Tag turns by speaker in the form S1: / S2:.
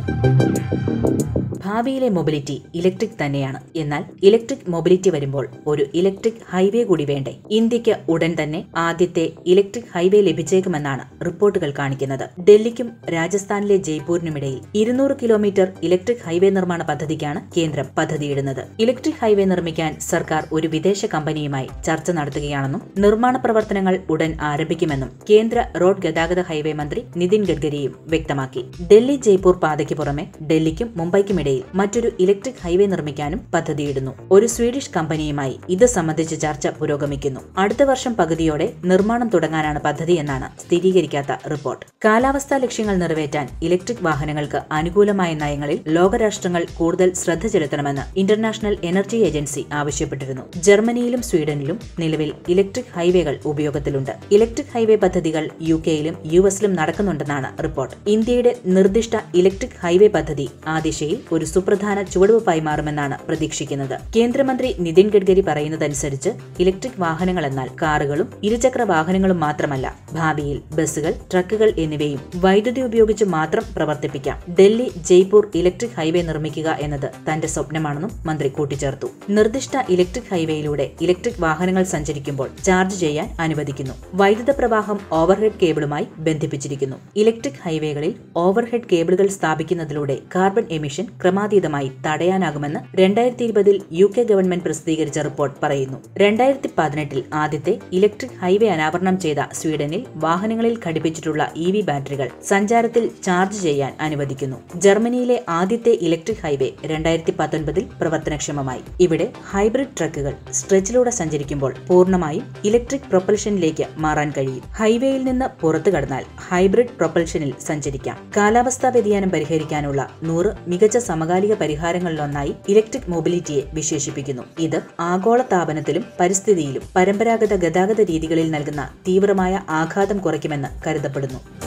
S1: ഭാവിയിലെ mobility electric തന്നെയാണ് എന്നാൽ ഇലക്ട്രിക് മൊബിലിറ്റി വരുമ്പോൾ ഒരു ഇലക്ട്രിക് ഹൈവേ കൂടി വേണ്ടേ ഇന്ത്യക്ക് ഉടൻ തന്നെ ആദ്യത്തെ ഇലക്ട്രിക് ഹൈവേ ലഭിച്ചേക്കുമെന്നാണ് റിപ്പോർട്ടുകൾ കാണിക്കുന്നത് ഡൽഹിക്കും രാജസ്ഥാനിലെ ജയ്പൂരിനുമിടയിൽ ഇരുന്നൂറ് കിലോമീറ്റർ ഇലക്ട്രിക് ഹൈവേ നിർമ്മാണ പദ്ധതിക്കാണ് കേന്ദ്രം പദ്ധതിയിടുന്നത് ഇലക്ട്രിക് ഹൈവേ നിർമ്മിക്കാൻ സർക്കാർ ഒരു വിദേശ കമ്പനിയുമായി ചർച്ച നടത്തുകയാണെന്നും നിർമ്മാണ പ്രവർത്തനങ്ങൾ ഉടൻ ആരംഭിക്കുമെന്നും കേന്ദ്ര റോഡ് ഗതാഗത ഹൈവേ മന്ത്രി നിതിൻ ഗഡ്കരിയും വ്യക്തമാക്കി ഡൽഹി ജയ്പൂർ പാതയ്ക്ക് പുറമെ ഡൽഹിക്കും മുംബൈക്കുമിടയിൽ മറ്റൊരു ഇലക്ട്രിക് ഹൈവേ നിർമ്മിക്കാനും പദ്ധതിയിടുന്നു ഒരു സ്വീഡിഷ് കമ്പനിയുമായി ഇത് സംബന്ധിച്ച് ചർച്ച പുരോഗമിക്കുന്നു അടുത്ത വർഷം പകുതിയോടെ നിർമ്മാണം തുടങ്ങാനാണ് പദ്ധതി എന്നാണ് സ്ഥിരീകരിക്കാത്ത റിപ്പോർട്ട് കാലാവസ്ഥാ ലക്ഷ്യങ്ങൾ നിറവേറ്റാൻ ഇലക്ട്രിക് വാഹനങ്ങൾക്ക് അനുകൂലമായ നയങ്ങളിൽ ലോകരാഷ്ട്രങ്ങൾ കൂടുതൽ ശ്രദ്ധ ചെലുത്തണമെന്ന് ഇന്റർനാഷണൽ എനർജി ഏജൻസി ആവശ്യപ്പെട്ടിരുന്നു ജർമ്മനിയിലും സ്വീഡനിലും നിലവിൽ ഇലക്ട്രിക് ഹൈവേകൾ ഉപയോഗത്തിലുണ്ട് ഇലക്ട്രിക് ഹൈവേ പദ്ധതികൾ യു കെയിലും യു എസിലും നടക്കുന്നുണ്ടെന്നാണ് റിപ്പോർട്ട് ഇന്ത്യയുടെ നിർദ്ദിഷ്ട ഇലക്ട്രിക് ഹൈവേ പദ്ധതി ആ ദിശയിൽ ഒരു സുപ്രധാന ചുവടുവയ്പായി മാറുമെന്നാണ് പ്രതീക്ഷിക്കുന്നത് കേന്ദ്രമന്ത്രി നിതിൻ ഗഡ്കരി പറയുന്നതനുസരിച്ച് ഇലക്ട്രിക് വാഹനങ്ങൾ എന്നാൽ കാറുകളും ഇരുചക്ര വാഹനങ്ങളും മാത്രമല്ല ഭാവിയിൽ ബസ്സുകൾ ട്രക്കുകൾ എന്നിവയും വൈദ്യുതി ഉപയോഗിച്ച് മാത്രം പ്രവർത്തിപ്പിക്കാം ഡൽഹി ജയ്പൂർ ഇലക്ട്രിക് ഹൈവേ നിർമ്മിക്കുക എന്നത് തന്റെ സ്വപ്നമാണെന്നും മന്ത്രി കൂട്ടിച്ചേർത്തു നിർദ്ദിഷ്ട ഇലക്ട്രിക് ഹൈവേയിലൂടെ ഇലക്ട്രിക് വാഹനങ്ങൾ സഞ്ചരിക്കുമ്പോൾ ചാർജ് ചെയ്യാൻ അനുവദിക്കുന്നു വൈദ്യുത പ്രവാഹം ഓവർഹെഡ് കേബിളുമായി ബന്ധിപ്പിച്ചിരിക്കുന്നു ഇലക്ട്രിക് ഹൈവേകളിൽ ഓവർഹെഡ് കേബിളുകൾ സ്ഥാപിക്കുന്നതിലൂടെ കാർബൺ എമിഷൻ ക്രമാതീതമായി തടയാനാകുമെന്ന് രണ്ടായിരത്തി ഇരുപതിൽ യു കെ ഗവൺമെന്റ് പ്രസിദ്ധീകരിച്ച റിപ്പോർട്ട് പറയുന്നു രണ്ടായിരത്തി പതിനെട്ടിൽ ആദ്യത്തെ ഇലക്ട്രിക് ഹൈവേ അനാവരണം ചെയ്ത സ്വീഡനിൽ വാഹനങ്ങളിൽ ഘടിപ്പിച്ചിട്ടുള്ള ഇ വി ബാറ്ററികൾ സഞ്ചാരത്തിൽ ചാർജ് ചെയ്യാൻ അനുവദിക്കുന്നു ജർമ്മനിയിലെ ആദ്യത്തെ ഇലക്ട്രിക് ഹൈവേ രണ്ടായിരത്തി പത്തൊൻപതിൽ പ്രവർത്തനക്ഷമമായി ഇവിടെ ഹൈബ്രിഡ് ട്രക്കുകൾ സ്ട്രെച്ചിലൂടെ സഞ്ചരിക്കുമ്പോൾ പൂർണ്ണമായും ഇലക്ട്രിക് പ്രൊപ്പൽഷനിലേക്ക് മാറാൻ കഴിയും ഹൈവേയിൽ നിന്ന് പുറത്തു കടന്നാൽ ഹൈബ്രിഡ് പ്രൊപ്പൽഷനിൽ സഞ്ചരിക്കാം കാലാവസ്ഥാ വ്യതിയാനം പരിഹരിക്കാനുള്ള നൂറ് മികച്ച സമകാലിക പരിഹാരങ്ങളിലൊന്നായി ഇലക്ട്രിക് മൊബിലിറ്റിയെ വിശേഷിപ്പിക്കുന്നു ഇത് ആഗോള താപനത്തിലും പരിസ്ഥിതിയിലും പരമ്പരാഗത ഗതാഗത രീതികളിൽ നൽകുന്ന തീവ്രമായ ആഘാതം കുറയ്ക്കുമെന്ന് കരുതപ്പെടുന്നു